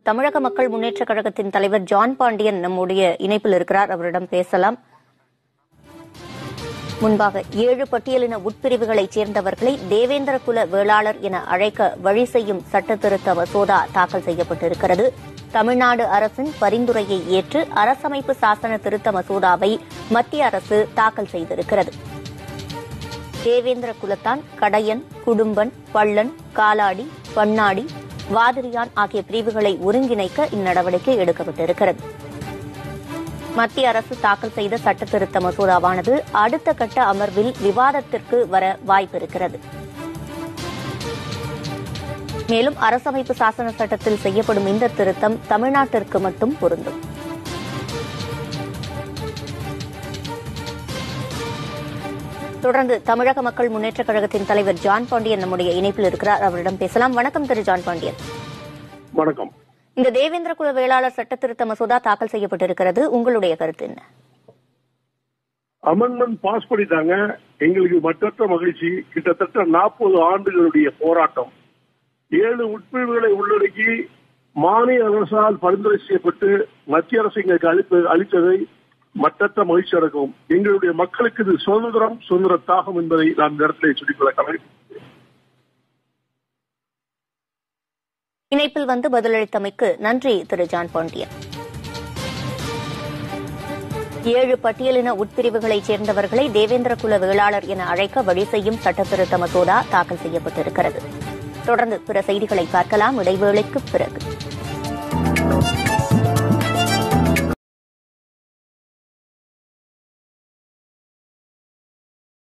தமிழக மக்கள் முன்னேற்றக் கழகத்தின் தலைவர் ஜான் பாண்டியன் நம்முடைய இணைப்பில் இருக்கிறார் அவரிடம் பேசலாம் முன்பாக ஏழு பட்டியலின உட்பிரிவுகளைச் சேர்ந்தவர்களை தேவேந்திர குல வேளாளர் என அழைக்க வழி செய்யும் சட்டத்திருத்த மசோதா தாக்கல் செய்யப்பட்டிருக்கிறது தமிழ்நாடு அரசின் பரிந்துரையை ஏற்று அரசமைப்பு சாசன திருத்த மசோதாவை மத்திய அரசு தாக்கல் செய்திருக்கிறது தேவேந்திர குலத்தான் கடையன் குடும்பன் பள்ளன் காலாடி பண்ணாடி வாதிரியான் ஆகிய பிரிவுகளை ஒருங்கிணைக்க இந்நடவடிக்கை எடுக்கப்பட்டிருக்கிறது மத்திய அரசு தாக்கல் செய்த சட்டத்திருத்த மசோதாவானது அடுத்த கட்ட அமர்வில் விவாதத்திற்கு வர வாய்ப்பிருக்கிறது மேலும் அரசமைப்பு சாசன சட்டத்தில் செய்யப்படும் இந்த திருத்தம் தமிழ்நாட்டிற்கு மட்டும் பொருந்தும் தொடர்ந்து தமிழக மக்கள் முன்னேற்றக் கழகத்தின் தலைவர் ஜான் பாண்டியன் நம்முடைய இணைப்பில் இருக்கிறார் அவரிடம் பேசலாம் வணக்கம் திரு ஜான் பாண்டியன் வணக்கம் இந்த தேவேந்திர குல வேளாளர் சட்டத்திருத்த மசோதா தாக்கல் செய்யப்பட்டிருக்கிறது உங்களுடைய கருத்து என்ன அமெண்ட்மெண்ட் பாஸ் பண்ணிட்டாங்க எங்களுக்கு மற்றற்ற மகிழ்ச்சி கிட்டத்தட்ட நாற்பது ஆண்டுகளுடைய போராட்டம் ஏழு உட்பிரிவுகளை உள்ளடக்கி மாநில அரசால் பரிந்துரை செய்யப்பட்டு மத்திய அரசு எங்களுக்கு அளிப்பு அளித்ததை மற்றற்ற மகிழ்ச்சி அடக்கும் எங்களுடைய மக்களுக்கு இது சுதந்திரம் சுதந்திர தாகம் என்பதை நான் இந்த இடத்திலே சொல்லிக்கொள்ள கடமை இணைப்பில் வந்து பதிலளித்தமைக்கு நன்றி திரு ஜான் பாண்டியன் ஏழு பட்டியலின உட்பிரிவுகளைச் சேர்ந்தவர்களை தேவேந்திர குல வேளாளர் என அழைக்க வழி செய்யும் சட்டத்திருத்த மசோதா தாக்கல் செய்யப்பட்டிருக்கிறது தொடர்ந்து பிற செய்திகளை பார்க்கலாம் இடைவேளைக்கு பிறகு